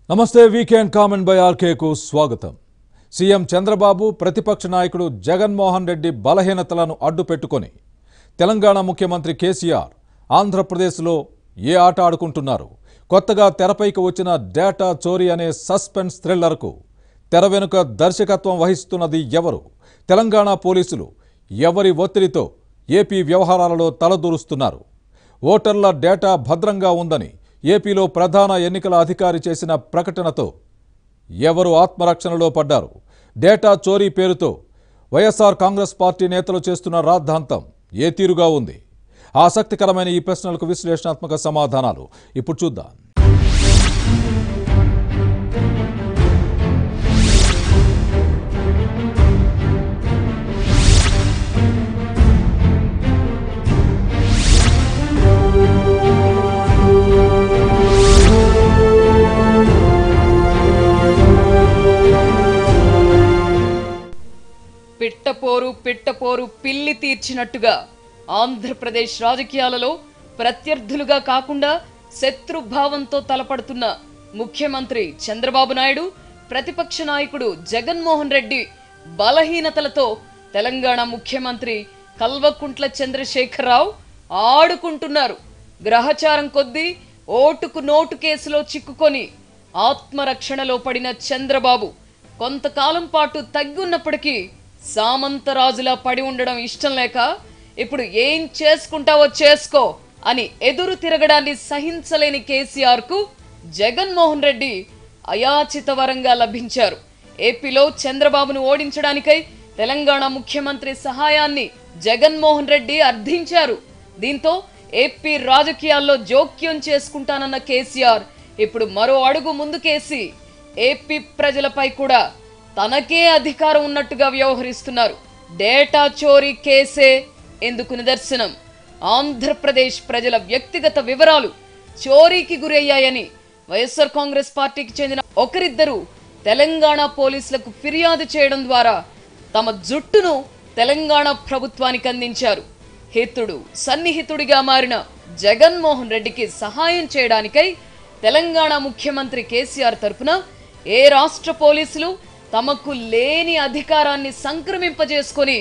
నమస్తే weekend comment by ఆర్కేకు స్వాగతం CM Chandrababu ప్రతిపక్ష నాయకుడు జగన్మోహన్ రెడ్డి బలహీనతలను అడ్డు పెట్టుకొని తెలంగాణ ముఖ్యమంత్రి కేసీఆర్ ఆంధ్రప్రదేశ్లో ఏ ఆట ఆడుకుంటున్నారు కొత్తగా తెరపైకి వచ్చిన డేటా చోరీ అనే సస్పెన్స్ థ్రిల్లర్కు తెర వెనుక దర్శకత్వం వహిస్తున్నది ఎవరు తెలంగాణ పోలీసులు ఎవరి ఒత్తిడితో ఏపీ వ్యవహారాలలో తలదూరుస్తున్నారు ఓటర్ల డేటా భద్రంగా ఉందని ఏపీలో ప్రధాన ఎన్నికల అధికారి చేసిన ప్రకటనతో ఎవరు ఆత్మరక్షణలో పడ్డారు డేటా చోరీ పేరుతో వైఎస్ఆర్ కాంగ్రెస్ పార్టీ నేతలు చేస్తున్న రాద్ధాంతం ఏ తీరుగా ఉంది ఆసక్తికరమైన ఈ ప్రశ్నలకు విశ్లేషణాత్మక సమాధానాలు ఇప్పుడు చూద్దాం పిట్టపోరు పిట్టపోరు పిల్లి తీర్చినట్టుగా ఆంధ్రప్రదేశ్ రాజకీయాలలో ప్రత్యర్థులుగా కాకుండా శత్రుభావంతో తలపడుతున్న ముఖ్యమంత్రి చంద్రబాబు నాయుడు ప్రతిపక్ష నాయకుడు జగన్మోహన్ రెడ్డి బలహీనతలతో తెలంగాణ ముఖ్యమంత్రి కల్వకుంట్ల చంద్రశేఖరరావు ఆడుకుంటున్నారు గ్రహచారం కొద్దీ ఓటుకు నోటు కేసులో చిక్కుకొని ఆత్మరక్షణలో పడిన చంద్రబాబు కొంతకాలం పాటు తగ్గున్నప్పటికీ సామంతరాజులా పడి ఉండడం ఇష్టం లేక ఇప్పుడు ఏం చేసుకుంటావో చేసుకో అని ఎదురు తిరగడాన్ని సహించలేని కేసీఆర్ కు జగన్మోహన్ రెడ్డి అయాచిత వరంగా లభించారు ఏపీలో చంద్రబాబును ఓడించడానికై తెలంగాణ ముఖ్యమంత్రి సహాయాన్ని జగన్మోహన్ రెడ్డి అర్థించారు దీంతో ఏపీ రాజకీయాల్లో జోక్యం చేసుకుంటానన్న కేసీఆర్ ఇప్పుడు మరో అడుగు ముందుకేసి ఏపీ ప్రజలపై కూడా తనకే అధికారం ఉన్నట్టుగా వ్యవహరిస్తున్నారు డేటా చోరీ కేసే ఎందుకు నిదర్శనం ఆంధ్రప్రదేశ్ ప్రజల వ్యక్తిగత వివరాలు చోరీకి గురయ్యాయని వైఎస్ఆర్ కాంగ్రెస్ పార్టీకి చెందిన ఒకరిద్దరు తెలంగాణ పోలీసులకు ఫిర్యాదు చేయడం ద్వారా తమ జుట్టును తెలంగాణ ప్రభుత్వానికి అందించారు హితుడు సన్నిహితుడిగా మారిన జగన్మోహన్ రెడ్డికి సహాయం చేయడానికై తెలంగాణ ముఖ్యమంత్రి కేసీఆర్ తరపున ఏ రాష్ట్ర పోలీసులు తమకు లేని అధికారాన్ని సంక్రమింపజేసుకొని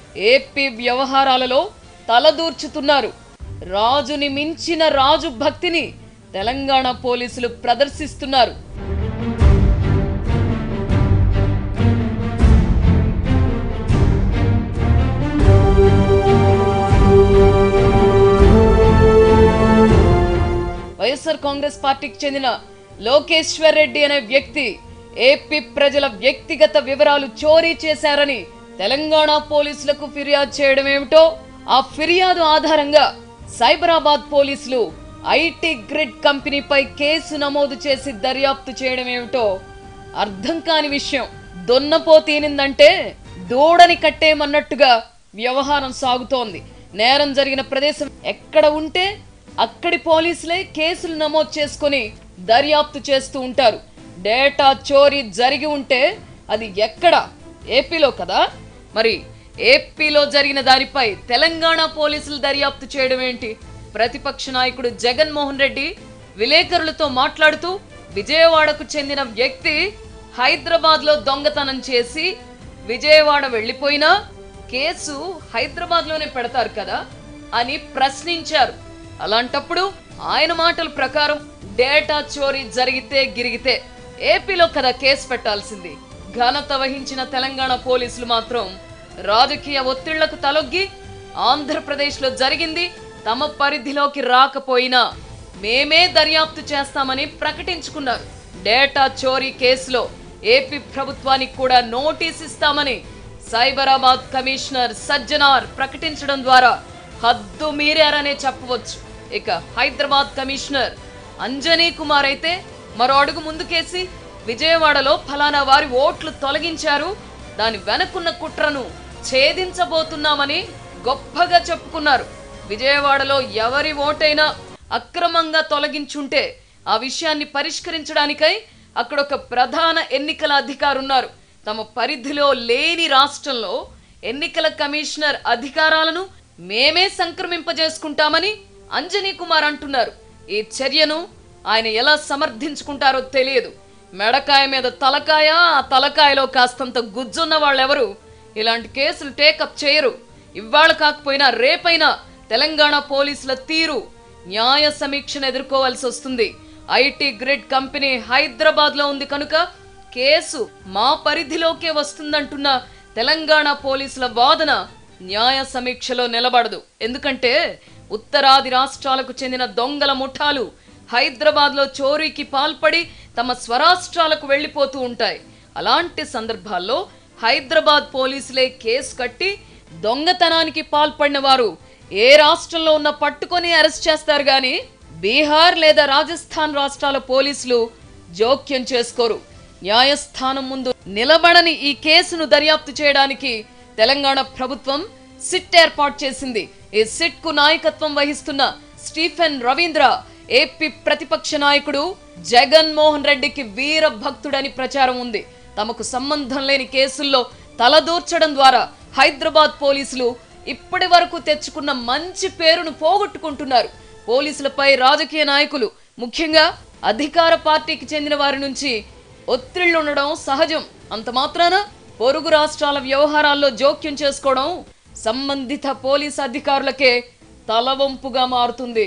ఏపీ వ్యవహారాలలో తలదూర్చుతున్నారు రాజుని మించిన రాజు భక్తిని తెలంగాణ పోలీసులు ప్రదర్శిస్తున్నారు వైఎస్ఆర్ కాంగ్రెస్ పార్టీకి చెందిన లోకేశ్వర్ రెడ్డి అనే వ్యక్తి ఏపీ ప్రజల వ్యక్తిగత వివరాలు చోరీ చేశారని తెలంగాణ పోలీసులకు ఫిర్యాదు చేయడం ఏమిటో ఆ ఫిర్యాదు ఆధారంగా సైబరాబాద్ పోలీసులు ఐటీ గ్రిడ్ కంపెనీపై కేసు నమోదు చేసి దర్యాప్తు చేయడం ఏమిటో అర్థం కాని విషయం దొన్నపోతీనిందంటే దూడని కట్టేమన్నట్టుగా వ్యవహారం సాగుతోంది నేరం జరిగిన ప్రదేశం ఎక్కడ ఉంటే అక్కడి పోలీసులే కేసులు నమోదు చేసుకొని దర్యాప్తు చేస్తూ ఉంటారు డేటా చోరీ జరిగి ఉంటే అది ఎక్కడ ఏపీలో కదా మరి ఏపీలో జరిగిన దానిపై తెలంగాణ పోలీసులు దర్యాప్తు చేయడం ఏంటి ప్రతిపక్ష నాయకుడు జగన్మోహన్ రెడ్డి విలేకరులతో మాట్లాడుతూ విజయవాడకు చెందిన వ్యక్తి హైదరాబాద్ లో దొంగతనం చేసి విజయవాడ వెళ్ళిపోయినా కేసు హైదరాబాద్ లోనే పెడతారు కదా అని ప్రశ్నించారు అలాంటప్పుడు ఆయన మాటల ప్రకారం డేటా చోరీ జరిగితే గిరిగితే ఏపీలో కదా కేసు పెట్టాల్సింది ఘనత వహించిన తెలంగాణ పోలీసులు మాత్రం రాజకీయ ఒత్తిళ్లకు తలొగ్గి ఆంధ్రప్రదేశ్లో జరిగింది తమ పరిధిలోకి రాకపోయినా మేమే దర్యాప్తు చేస్తామని ప్రకటించుకున్నారు డేటా చోరీ కేసులో ఏపీ ప్రభుత్వానికి కూడా నోటీస్ ఇస్తామని సైబరాబాద్ కమిషనర్ సజ్జనార్ ప్రకటించడం ద్వారా హద్దు మీరారనే చెప్పవచ్చు ఇక హైదరాబాద్ కమిషనర్ అంజనీ కుమార్ అయితే మరో అడుగు ముందుకేసి విజయవాడలో ఫలానా వారి ఓట్లు తొలగించారు దాని వెనకున్న కుట్రను ఛేదించబోతున్నామని గొప్పగా చెప్పుకున్నారు విజయవాడలో ఎవరి ఓటైనా అక్రమంగా తొలగించుంటే ఆ విషయాన్ని పరిష్కరించడానికై అక్కడ ఒక ప్రధాన ఎన్నికల అధికారి ఉన్నారు తమ పరిధిలో లేని రాష్ట్రంలో ఎన్నికల కమిషనర్ అధికారాలను మేమే సంక్రమింపజేసుకుంటామని అంజనీ కుమార్ అంటున్నారు ఈ చర్యను ఆయన ఎలా సమర్థించుకుంటారో తెలియదు మెడకాయ మీద తలకాయ ఆ తలకాయలో కాస్తంత గుజ్జున్న వాళ్ళెవరు ఇలాంటి కేసులు టేకప్ చేయరు ఇవాళ కాకపోయినా రేపైనా తెలంగాణ పోలీసుల తీరు న్యాయ సమీక్షను ఎదుర్కోవాల్సి వస్తుంది ఐటీ గ్రిడ్ కంపెనీ హైదరాబాద్ లో ఉంది కనుక కేసు మా పరిధిలోకే వస్తుందంటున్న తెలంగాణ పోలీసుల వాదన న్యాయ సమీక్షలో నిలబడదు ఎందుకంటే ఉత్తరాది రాష్ట్రాలకు చెందిన దొంగల ముఠాలు హైదరాబాద్లో చోరీకి పాల్పడి తమ స్వరాష్ట్రాలకు వెళ్ళిపోతూ ఉంటాయి అలాంటి సందర్భాల్లో హైదరాబాద్ పోలీసులే కేసు కట్టి దొంగతనానికి పాల్పడిన వారు ఏ రాష్ట్రంలో ఉన్న పట్టుకొని అరెస్ట్ చేస్తారు గాని బీహార్ లేదా రాజస్థాన్ రాష్ట్రాల పోలీసులు జోక్యం చేసుకోరు న్యాయస్థానం ముందు నిలబడని ఈ కేసును దర్యాప్తు చేయడానికి తెలంగాణ ప్రభుత్వం సిట్ ఏర్పాటు చేసింది ఈ సిట్ కు నాయకత్వం వహిస్తున్న స్టీఫెన్ రవీంద్ర ఏపీ ప్రతిపక్ష నాయకుడు జగన్ మోహన్ రెడ్డికి వీర భక్తుడని ప్రచారం ఉంది తమకు సంబంధం లేని కేసుల్లో తలదూర్చడం ద్వారా హైదరాబాద్ పోలీసులు ఇప్పటి వరకు తెచ్చుకున్న మంచి పేరును పోగొట్టుకుంటున్నారు పోలీసులపై రాజకీయ నాయకులు ముఖ్యంగా అధికార పార్టీకి చెందిన వారి నుంచి ఒత్తిళ్లు ఉండడం సహజం అంత మాత్రాన పొరుగు రాష్ట్రాల వ్యవహారాల్లో జోక్యం చేసుకోవడం సంబంధిత పోలీస్ అధికారులకే తలవంపుగా మారుతుంది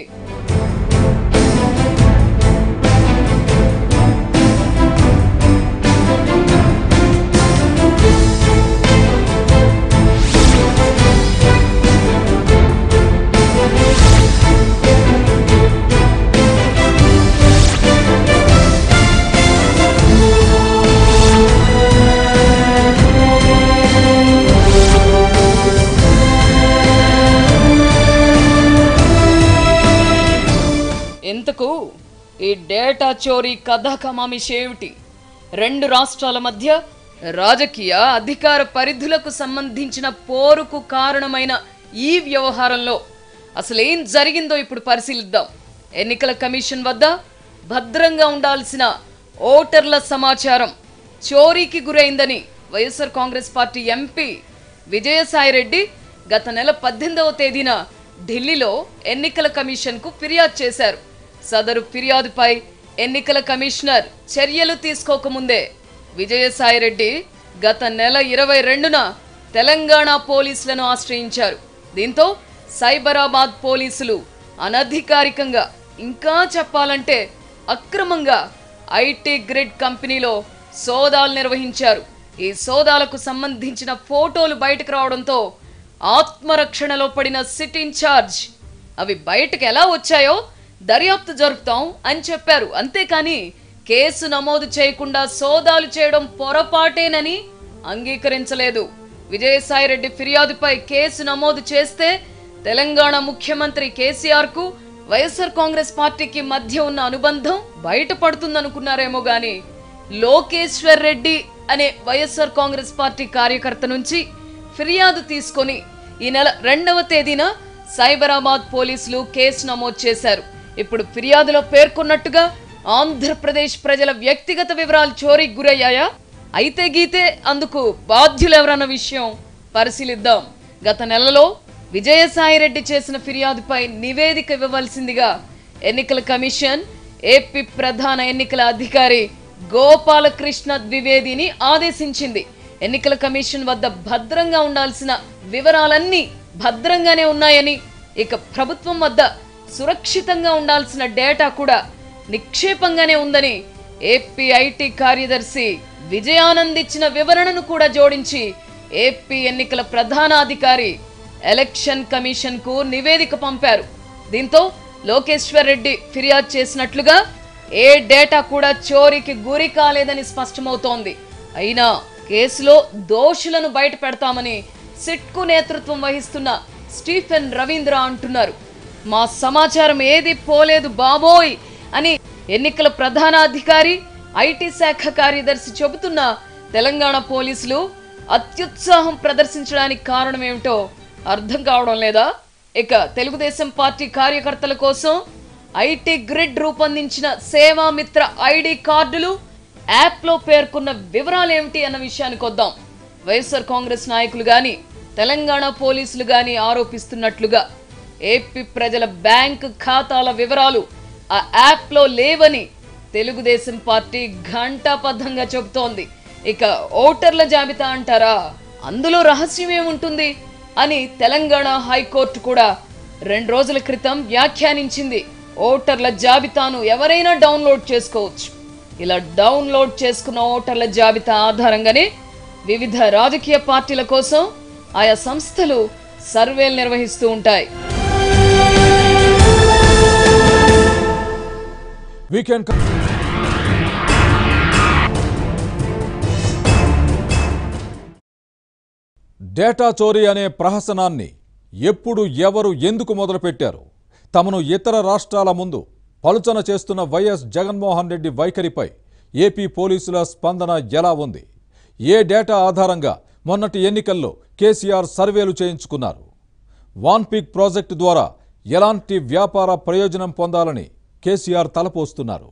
ఇంతకు ఈ డేటా చోరీ కథ కమామిషి ఏమిటి రెండు రాష్ట్రాల మధ్య రాజకీయ అధికార పరిధులకు సంబంధించిన పోరుకు కారణమైన ఈ వ్యవహారంలో అసలు ఏం జరిగిందో ఇప్పుడు పరిశీలిద్దాం ఎన్నికల కమిషన్ వద్ద భద్రంగా ఉండాల్సిన ఓటర్ల సమాచారం చోరీకి గురైందని YSR Congress party MP Vijayasai Reddy గత నెల పద్దెనిమిదవ తేదీన ఢిల్లీలో ఎన్నికల కమిషన్కు ఫిర్యాదు చేశారు సదరు ఫిర్యాదుపై ఎన్నికల కమిషనర్ చర్యలు తీసుకోకముందే విజయసాయిరెడ్డి గత నెల ఇరవై రెండున తెలంగాణ పోలీసులను ఆశ్రయించారు దీంతో సైబరాబాద్ పోలీసులు అనధికారికంగా ఇంకా చెప్పాలంటే అక్రమంగా ఐటీ గ్రిడ్ కంపెనీలో సోదాలు నిర్వహించారు ఈ సోదాలకు సంబంధించిన ఫోటోలు బయటకు రావడంతో ఆత్మరక్షణలో పడిన సిట్ ఇన్ఛార్జ్ అవి బయటకు ఎలా వచ్చాయో దర్యాప్తు జరుపుతాం అని చెప్పారు అంతేకాని కేసు నమోదు చేయకుండా సోదాలు చేయడం పొరపాటేనని అంగీకరించలేదు విజయసాయిరెడ్డి ఫిర్యాదుపై కేసు నమోదు చేస్తే తెలంగాణ ముఖ్యమంత్రి కేసీఆర్ కు వైఎస్ఆర్ కాంగ్రెస్ పార్టీకి మధ్య ఉన్న అనుబంధం బయటపడుతుందనుకున్నారేమో గాని లోకేశ్వర్ రెడ్డి అనే వైఎస్ఆర్ కాంగ్రెస్ పార్టీ కార్యకర్త నుంచి ఫిర్యాదు తీసుకొని ఈ నెల రెండవ తేదీన సైబరాబాద్ పోలీసులు కేసు నమోదు చేశారు ఇప్పుడు ఫిర్యాదులో పేర్కొన్నట్టుగా ఆంధ్రప్రదేశ్ ప్రజల వ్యక్తిగత వివరాలు చోరీకి గురయ్యాయా అయితే గీతే అందుకు బాధ్యులెవరన్న విషయం పరిశీలిద్దాం గత నెలలో విజయసాయిరెడ్డి చేసిన ఫిర్యాదుపై నివేదిక ఇవ్వవలసిందిగా ఎన్నికల కమిషన్ ఏపీ ప్రధాన ఎన్నికల అధికారి గోపాలకృష్ణ ద్వివేదిని ఆదేశించింది ఎన్నికల కమిషన్ వద్ద భద్రంగా ఉండాల్సిన వివరాలన్నీ భద్రంగానే ఉన్నాయని ఇక ప్రభుత్వం వద్ద సురక్షితంగా ఉండాల్సిన డేటా కూడా నిక్షేపంగానే ఉందని ఏపీ ఐటీ కార్యదర్శి విజయానంద్ ఇచ్చిన వివరణను కూడా జోడించి ఏపీ ఎన్నికల ప్రధానాధికారి ఎలక్షన్ కమిషన్ కు నివేదిక పంపారు దీంతో లోకేశ్వర్ రెడ్డి ఫిర్యాదు చేసినట్లుగా ఏ డేటా కూడా చోరీకి గురి కాలేదని స్పష్టమవుతోంది అయినా కేసులో దోషులను బయట పెడతామని సిట్కు నేతృత్వం వహిస్తున్న స్టీఫెన్ రవీంద్ర అంటున్నారు మా సమాచారం ఏది పోలేదు బాబోయ్ అని ఎన్నికల ప్రధానాధికారి ఐటీ శాఖ కార్యదర్శి చెబుతున్న తెలంగాణ పోలీసులు అత్యుత్సాహం ప్రదర్శించడానికి కారణం ఏమిటో అర్థం కావడం లేదా ఇక తెలుగుదేశం పార్టీ కార్యకర్తల కోసం ఐటీ గ్రిడ్ రూపొందించిన సేవామిత్ర ఐడి కార్డులు యాప్లో పేర్కొన్న వివరాలు ఏమిటి అన్న విషయానికి వద్దాం వైఎస్ఆర్ కాంగ్రెస్ నాయకులు గాని తెలంగాణ పోలీసులు గాని ఆరోపిస్తున్నట్లుగా ఏపీ ప్రజల బ్యాంక్ ఖాతాల వివరాలు ఆ యాప్లో లేవని తెలుగుదేశం పార్టీ ఘంటాపద్ధంగా చెబుతోంది ఇక ఓటర్ల జాబితా అంటారా అందులో రహస్యం ఏముంటుంది అని తెలంగాణ హైకోర్టు కూడా రెండు రోజుల క్రితం వ్యాఖ్యానించింది ఓటర్ల జాబితాను ఎవరైనా డౌన్లోడ్ చేసుకోవచ్చు ఇలా డౌన్లోడ్ చేసుకున్న ఓటర్ల జాబితా ఆధారంగానే వివిధ రాజకీయ పార్టీల కోసం ఆయా సంస్థలు సర్వేలు నిర్వహిస్తూ ఉంటాయి వీకెండ్ డేటా చోరీ అనే ప్రహసనాన్ని ఎప్పుడు ఎవరు ఎందుకు మొదలుపెట్టారు తమను ఇతర రాష్ట్రాల ముందు పలుచన చేస్తున్న వైఎస్ జగన్మోహన్ రెడ్డి వైఖరిపై ఏపీ పోలీసుల స్పందన ఎలా ఉంది ఏ డేటా ఆధారంగా మొన్నటి ఎన్నికల్లో కేసీఆర్ సర్వేలు చేయించుకున్నారు వాన్ పీక్ ప్రాజెక్టు ద్వారా ఎలాంటి వ్యాపార ప్రయోజనం పొందాలని కేసీఆర్ తలపోస్తున్నారు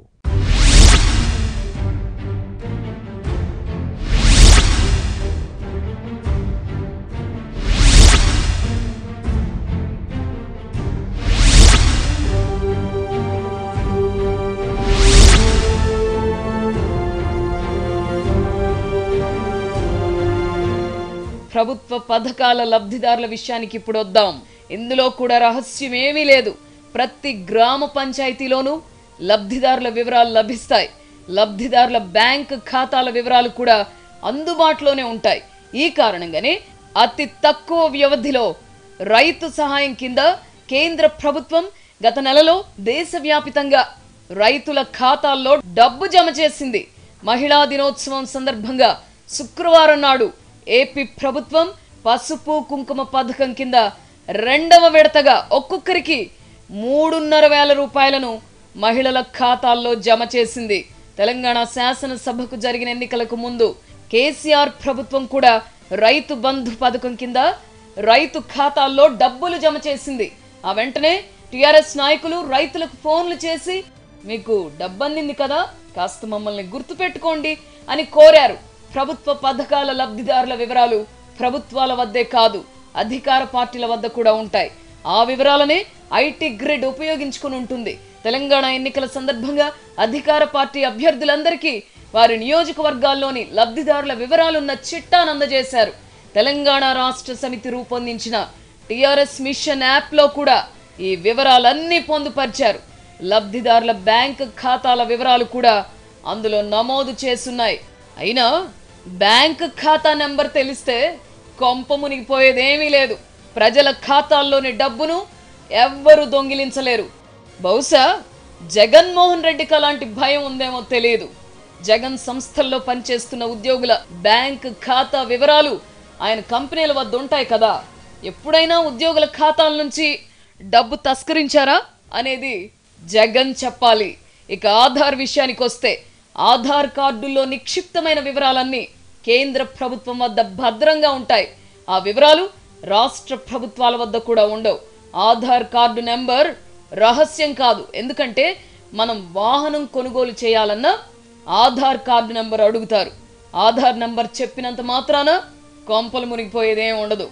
ప్రభుత్వ పథకాల లబ్ధిదారుల విషయానికి ఇప్పుడు వద్దాం ఇందులో కూడా రహస్యం ఏమీ లేదు ప్రతి గ్రామ పంచాయతీలోనూ లబ్ధిదారుల వివరాలు లభిస్తాయి లబ్ధిదారుల బ్యాంక్ ఖాతాల వివరాలు కూడా అందుబాటులోనే ఉంటాయి ఈ కారణంగానే అతి తక్కువ వ్యవధిలో రైతు సహాయం కింద కేంద్ర ప్రభుత్వం గత నెలలో దేశవ్యాపితంగా రైతుల ఖాతాల్లో డబ్బు జమ చేసింది మహిళా దినోత్సవం సందర్భంగా శుక్రవారం నాడు ఏపీ ప్రభుత్వం పసుపు కుంకుమ పథకం కింద రెండవ విడతగా ఒక్కొక్కరికి మూడున్నర వేల రూపాయలను మహిళల ఖాతాల్లో జమ చేసింది తెలంగాణ శాసనసభకు జరిగిన ఎన్నికలకు ముందు కేసీఆర్ ప్రభుత్వం కూడా రైతు బంధు పథకం కింద రైతు ఖాతాల్లో డబ్బులు జమ చేసింది ఆ వెంటనే టిఆర్ఎస్ నాయకులు రైతులకు ఫోన్లు చేసి మీకు డబ్బందింది కదా కాస్త మమ్మల్ని గుర్తుపెట్టుకోండి అని కోరారు ప్రభుత్వ పథకాల లబ్ధిదారుల వివరాలు ప్రభుత్వాల వద్దే కాదు అధికార పార్టీల వద్ద కూడా ఉంటాయి ఆ వివరాలనే ఐటీ గ్రిడ్ ఉపయోగించుకుని ఉంటుంది తెలంగాణ ఎన్నికల సందర్భంగా అధికార పార్టీ అభ్యర్థులందరికీ వారి నియోజకవర్గాల్లోని లబ్ధిదారుల వివరాలున్న చిట్టాను అందజేశారు తెలంగాణ రాష్ట్ర సమితి రూపొందించిన టిఆర్ఎస్ మిషన్ యాప్లో కూడా ఈ వివరాలన్నీ పొందుపరిచారు లబ్ధిదారుల బ్యాంక్ ఖాతాల వివరాలు కూడా అందులో నమోదు చేసున్నాయి అయినా బ్యాంక్ ఖాతా నెంబర్ తెలిస్తే కొంప మునిగిపోయేదేమీ లేదు ప్రజల ఖాతాల్లోని డబ్బును ఎవ్వరూ దొంగిలించలేరు బహుశా జగన్మోహన్ రెడ్డికి అలాంటి భయం ఉందేమో తెలియదు జగన్ సంస్థల్లో పనిచేస్తున్న ఉద్యోగుల బ్యాంక్ ఖాతా వివరాలు ఆయన కంపెనీల వద్ద ఉంటాయి కదా ఎప్పుడైనా ఉద్యోగుల ఖాతాల నుంచి డబ్బు తస్కరించారా అనేది జగన్ చెప్పాలి ఇక ఆధార్ విషయానికి వస్తే ఆధార్ కార్డుల్లో నిక్షిప్తమైన వివరాలన్నీ కేంద్ర ప్రభుత్వం వద్ద భద్రంగా ఉంటాయి ఆ వివరాలు రాష్ట్ర ప్రభుత్వాల వద్ద కూడా ఉండవు ఆధార్ కార్డు నెంబర్ రహస్యం కాదు ఎందుకంటే మనం వాహనం కొనుగోలు చేయాలన్నా ఆధార్ కార్డు నెంబర్ అడుగుతారు ఆధార్ నెంబర్ చెప్పినంత మాత్రాన కొంపలు మునిగిపోయేదేం ఉండదు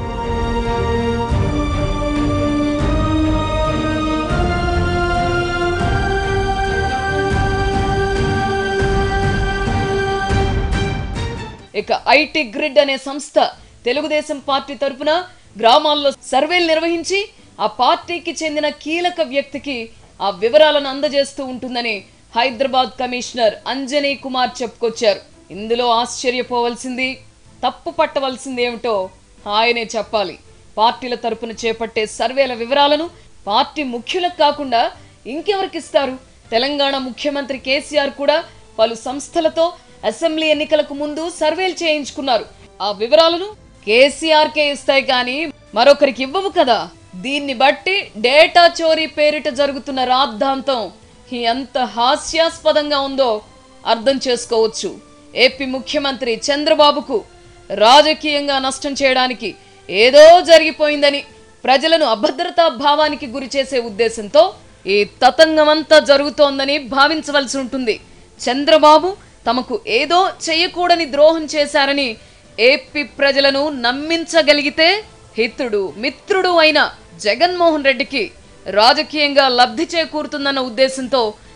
ఇక ఐటీ గ్రిడ్ అనే సంస్థ తెలుగుదేశం పార్టీ తరపున గ్రామాల్లో సర్వేలు నిర్వహించి ఆ పార్టీకి చెందిన కీలక వ్యక్తికి ఆ వివరాలను అందజేస్తూ ఉంటుందని హైదరాబాద్ కమిషనర్ అంజనీ కుమార్ చెప్పుకొచ్చారు ఇందులో ఆశ్చర్యపోవలసింది తప్పు పట్టవలసింది ఏమిటో ఆయనే చెప్పాలి పార్టీల తరపున చేపట్టే సర్వేల వివరాలను పార్టీ ముఖ్యులకు కాకుండా ఇంకెవరికిస్తారు తెలంగాణ ముఖ్యమంత్రి కేసీఆర్ కూడా పలు సంస్థలతో అసెంబ్లీ ఎన్నికలకు ముందు సర్వేలు చేయించుకున్నారు ఆ వివరాలను కేసీఆర్ కే ఇస్తాయి కానీ మరొకరికి ఇవ్వవు కదా దీన్ని బట్టి డేటా చోరీ పేరిట జరుగుతున్న రాద్ధాంతం ఎంత హాస్యాస్పదంగా ఉందో అర్థం చేసుకోవచ్చు ఏపీ ముఖ్యమంత్రి చంద్రబాబుకు రాజకీయంగా నష్టం చేయడానికి ఏదో జరిగిపోయిందని ప్రజలను అభద్రతా భావానికి గురి చేసే ఉద్దేశంతో ఈ తతంగమంతా జరుగుతోందని భావించవలసి ఉంటుంది చంద్రబాబు తమకు ఏదో చేయకూడని ద్రోహం చేశారని ఏపీ ప్రజలను నమ్మించగలిగితే హితుడు మిత్రుడు అయిన జగన్మోహన్ రెడ్డికి రాజకీయంగా లబ్ధి చేకూరుతుందన్న ఉద్దేశంతో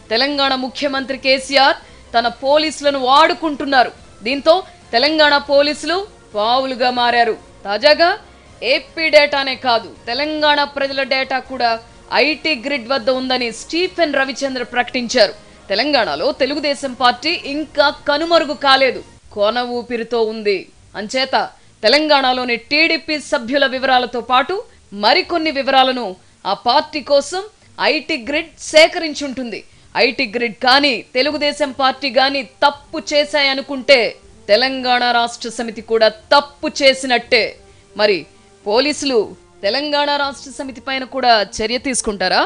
తెలంగాణ ముఖ్యమంత్రి కేసీఆర్ తన పోలీసులను వాడుకుంటున్నారు దీంతో తెలంగాణ పోలీసులు పావులుగా మారారు తాజాగా ఏపీ డేటానే కాదు తెలంగాణ ప్రజల డేటా కూడా ఐటీ గ్రిడ్ వద్ద ఉందని స్టీఫెన్ రవిచంద్ర ప్రకటించారు తెలంగాణలో తెలుగుదేశం పార్టీ ఇంకా కనుమరుగు కాలేదు కోన ఊపిరితో ఉంది అంచేత తెలంగాణలోని టీడీపీ సభ్యుల వివరాలతో పాటు మరికొన్ని వివరాలను ఆ పార్టీ కోసం ఐటీ గ్రిడ్ సేకరించుంటుంది ఐటీ గ్రిడ్ కానీ తెలుగుదేశం పార్టీ కానీ తప్పు చేశాయనుకుంటే తెలంగాణ రాష్ట్ర సమితి కూడా తప్పు చేసినట్టే మరి పోలీసులు తెలంగాణ రాష్ట్ర సమితి పైన కూడా చర్య తీసుకుంటారా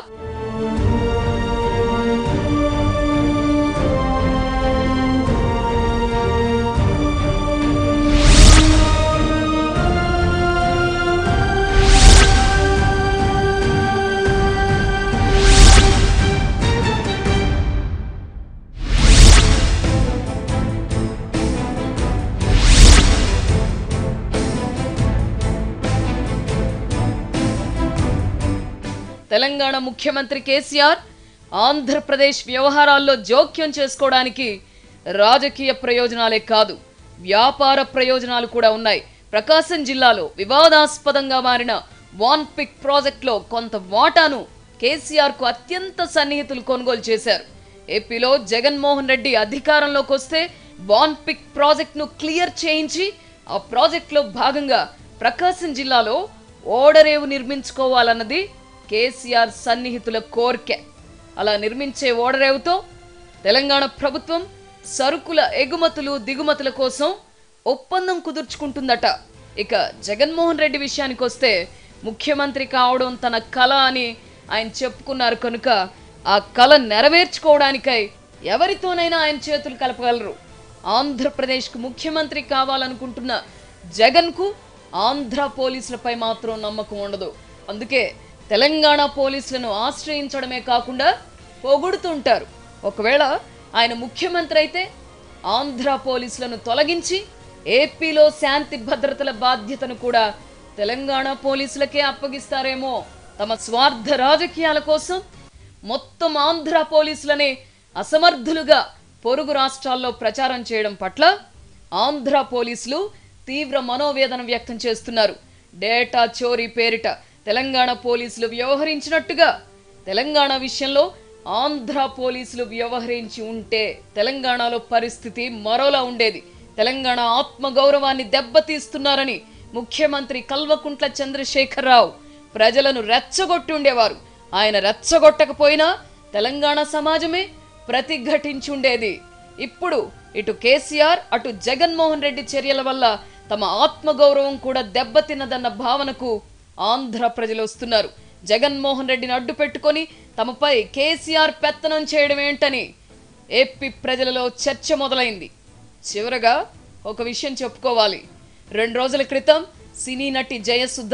తెలంగాణ ముఖ్యమంత్రి కేసీఆర్ ఆంధ్రప్రదేశ్ వ్యవహారాల్లో జోక్యం చేసుకోవడానికి రాజకీయ ప్రయోజనాలే కాదు వ్యాపార ప్రయోజనాలు కూడా ఉన్నాయి ప్రకాశం జిల్లాలో వివాదాస్పదంగా మారిన వాన్ పిక్ ప్రాజెక్టులో కొంత వాటాను కేసీఆర్కు అత్యంత సన్నిహితులు కొనుగోలు చేశారు ఏపీలో జగన్మోహన్ రెడ్డి అధికారంలోకి వస్తే వాన్ పిక్ ప్రాజెక్టును క్లియర్ చేయించి ఆ ప్రాజెక్టులో భాగంగా ప్రకాశం జిల్లాలో ఓడరేవు నిర్మించుకోవాలన్నది కేసీఆర్ సన్నిహితుల కోరిక అలా నిర్మించే ఓడరేవుతో తెలంగాణ ప్రభుత్వం సరుకుల ఎగుమతులు దిగుమతుల కోసం ఒప్పందం కుదుర్చుకుంటుందట ఇక జగన్మోహన్ రెడ్డి విషయానికి వస్తే ముఖ్యమంత్రి కావడం తన కళ అని ఆయన చెప్పుకున్నారు కనుక ఆ కళ నెరవేర్చుకోవడానికై ఎవరితోనైనా ఆయన చేతులు కలపగలరు ఆంధ్రప్రదేశ్కు ముఖ్యమంత్రి కావాలనుకుంటున్న జగన్కు ఆంధ్ర పోలీసులపై మాత్రం నమ్మకం ఉండదు అందుకే తెలంగాణ పోలీసులను ఆశ్రయించడమే కాకుండా పొగుడుతుంటారు ఒకవేళ ఆయన ముఖ్యమంత్రి అయితే ఆంధ్ర పోలీసులను తొలగించి ఏపీలో శాంతి భద్రతల బాధ్యతను కూడా తెలంగాణ పోలీసులకే అప్పగిస్తారేమో తమ స్వార్థ రాజకీయాల కోసం మొత్తం ఆంధ్ర పోలీసులనే అసమర్థులుగా పొరుగు రాష్ట్రాల్లో ప్రచారం చేయడం పట్ల ఆంధ్ర పోలీసులు తీవ్ర మనోవేదన వ్యక్తం చేస్తున్నారు డేటా చోరీ పేరిట తెలంగాణ పోలీసులు వ్యవహరించినట్టుగా తెలంగాణ విషయంలో ఆంధ్ర పోలీసులు వ్యవహరించి ఉంటే తెలంగాణలో పరిస్థితి మరోలా ఉండేది తెలంగాణ ఆత్మగౌరవాన్ని దెబ్బతీస్తున్నారని ముఖ్యమంత్రి కల్వకుంట్ల చంద్రశేఖరరావు ప్రజలను రెచ్చగొట్టి ఉండేవారు ఆయన రెచ్చగొట్టకపోయినా తెలంగాణ సమాజమే ప్రతిఘటించుండేది ఇప్పుడు ఇటు కేసీఆర్ అటు జగన్మోహన్ రెడ్డి చర్యల వల్ల తమ ఆత్మగౌరవం కూడా దెబ్బతిన్నదన్న భావనకు ఆంధ్ర ప్రజలు వస్తున్నారు జగన్మోహన్ రెడ్డిని అడ్డు పెట్టుకొని తమపై కేసీఆర్ పెత్తనం చేయడం ఏంటని ఏపీ ప్రజలలో చర్చ మొదలైంది చివరగా ఒక విషయం చెప్పుకోవాలి రెండు రోజుల క్రితం సినీ నటి జయసుధ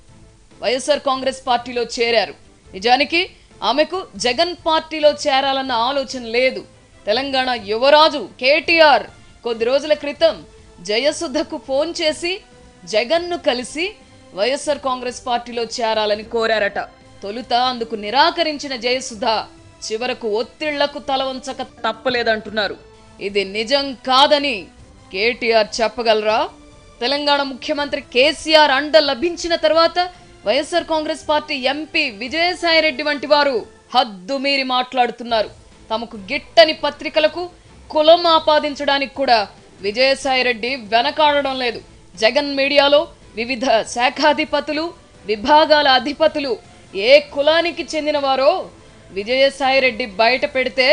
వైఎస్ఆర్ కాంగ్రెస్ పార్టీలో చేరారు నిజానికి ఆమెకు జగన్ పార్టీలో చేరాలన్న ఆలోచన లేదు తెలంగాణ యువరాజు కేటీఆర్ కొద్ది రోజుల క్రితం జయసుధకు ఫోన్ చేసి జగన్ను కలిసి వైఎస్ఆర్ కాంగ్రెస్ పార్టీలో చేరాలని కోరారట తొలుత అందుకు నిరాకరించిన జయసుధ చివరకు ఒత్తిళ్లకు తల వంచక తప్పలేదంటున్నారు ఇది నిజం కాదని కేటీఆర్ చెప్పగలరా తెలంగాణ ముఖ్యమంత్రి కేసీఆర్ అండ లభించిన తర్వాత YSR Congress party MP Vijayasai Reddy వంటి వారు హద్దు మీరి మాట్లాడుతున్నారు తమకు గిట్టని పత్రికలకు కులం ఆపాదించడానికి కూడా విజయసాయిరెడ్డి వెనకాడడం లేదు జగన్ మీడియాలో వివిధ శాఖాధిపతులు విభాగాల అధిపతులు ఏ కులానికి చెందినవారో విజయసాయిరెడ్డి బయట పెడితే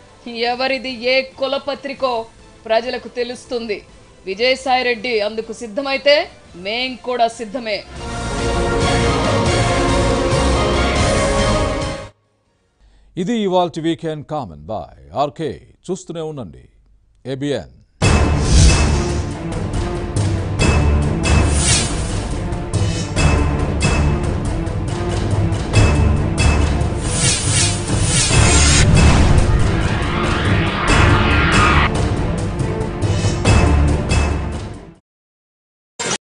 ఎవరిది ఏ కుల పత్రికో ప్రజలకు తెలుస్తుంది విజయసాయిరెడ్డి అందుకు సిద్ధమైతే మేం కూడా సిద్ధమే ఇది ఇవాల్టి వీకెండ్ కామన్ బాయ్ ఆర్కే చూస్తూనే ఉండండి ఏబిఎన్